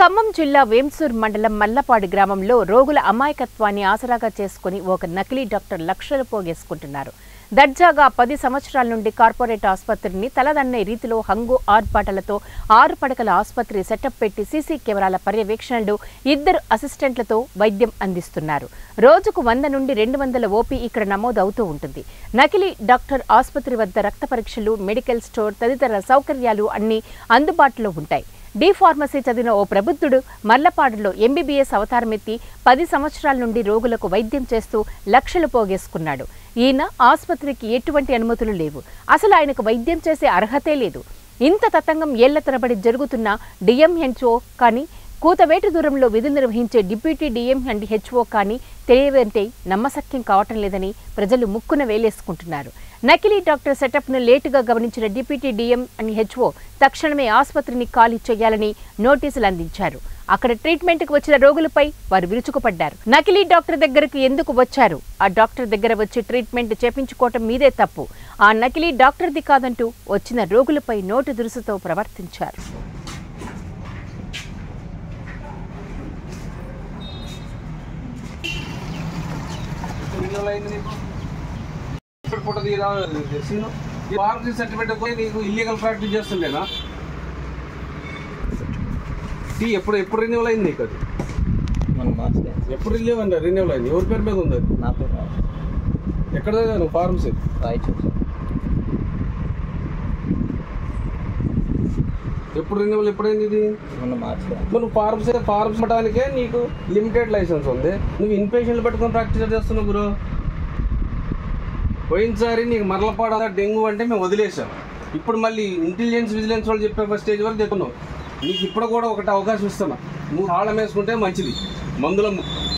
ఖమ్మం జిల్లా వేంసూర్ మండలం మల్లపాడు గ్రామంలో రోగుల అమాయకత్వాన్ని ఆసరాగా చేసుకుని ఒక నకిలీ డాక్టర్ లక్షలు పోగేసుకుంటున్నారు దర్జాగా పది సంవత్సరాల నుండి కార్పొరేట్ ఆసుపత్రిని తలదన్నే రీతిలో హంగు ఆర్పాటలతో ఆరు పడకల ఆసుపత్రి సెటప్ పెట్టి సీసీ కెమెరాల పర్యవేక్షణలు ఇద్దరు అసిస్టెంట్లతో వైద్యం అందిస్తున్నారు రోజుకు వంద నుండి రెండు వందల ఓపీ ఇక్కడ నమోదు అవుతూ ఉంటుంది నకిలీ డాక్టర్ ఆసుపత్రి వద్ద రక్త పరీక్షలు మెడికల్ స్టోర్ తదితర సౌకర్యాలు అన్నీ అందుబాటులో ఉంటాయి డి ఫార్మసీ చదివిన ఓ ప్రబుద్ధుడు మల్లపాడులో ఎంబీబీఎస్ అవతారమెత్తి పది సంవత్సరాల నుండి రోగులకు వైద్యం చేస్తూ లక్షలు పోగేసుకున్నాడు ఈయన ఆసుపత్రికి ఎటువంటి అనుమతులు లేవు అసలు ఆయనకు వైద్యం చేసే అర్హతే లేదు ఇంత తతంగం ఏళ్ల తరబడి జరుగుతున్న డిఎంహెచ్ఓ కానీ కూతవేటు దూరంలో విధులు నిర్వహించే డిప్యూటీ డిఎం అండ్ హెచ్ఓ కానీ తెలియదంటే నమ్మశక్యం కావటం లేదని ప్రజలు ముక్కున వేలేసుకుంటున్నారు నకిలీ డాక్టర్ సెటప్ను లేటుగా గమనించిన డిప్యూటీ డిఎం అండ్ హెచ్ఓ తక్షణమే ఆసుపత్రిని ఖాళీ చేయాలని నోటీసులు అందించారు అక్కడ ట్రీట్మెంట్కి వచ్చిన రోగులపై వారు విరుచుకుపడ్డారు నకిలీ డాక్టర్ దగ్గరకు ఎందుకు వచ్చారు ఆ డాక్టర్ దగ్గర వచ్చి ట్రీట్మెంట్ చేపించుకోవటం మీదే తప్పు ఆ నకిలీ డాక్టర్ది కాదంటూ వచ్చిన రోగులపై నోటు దురుసుతో ప్రవర్తించారు ఇప్పుడు ఫోటో తీయరా సీను ఈ ఫార్మసీ సర్టిఫికేట్ పోయి నీకు ఇల్లీగల్ ప్రాక్టీస్ చేస్తుండేనా టీ ఎప్పుడు ఎప్పుడు రెన్యూవల్ అయింది నీకు అది మన మార్చలే ఎప్పుడు రిన్యూ అండి రెన్యూవల్ అయింది ఎవరి పేరు మీద ఉంది అది నా పేరు రావు. ఎక్కడ చదివావు నువ్వు ఫార్మసీ రాయచూరు ఎప్పుడు రెన్యూవల్ ఎప్పుడైంది ఇది మొన్న మార్చలే మరి నువ్వు ఫార్మసీ ఫార్మసీ ఇవ్వడానికే నీకు లిమిటెడ్ లైసెన్స్ ఉంది నువ్వు ఇన్ పేషెంట్లు పెట్టుకొని ప్రాక్టీస్ చేస్తున్నావు గురు పోయినసారి నీకు మరలపాడ డెంగ్యూ అంటే మేము వదిలేసాం ఇప్పుడు మళ్ళీ ఇంటెలిజెన్స్ విజిలెన్స్ వాళ్ళు చెప్పే స్టేజ్ వరకు చెప్తున్నావు నీకు ఇప్పుడు కూడా ఒకటి అవకాశం ఇస్తున్నా నువ్వు తాళం వేసుకుంటే మంచిది మందుల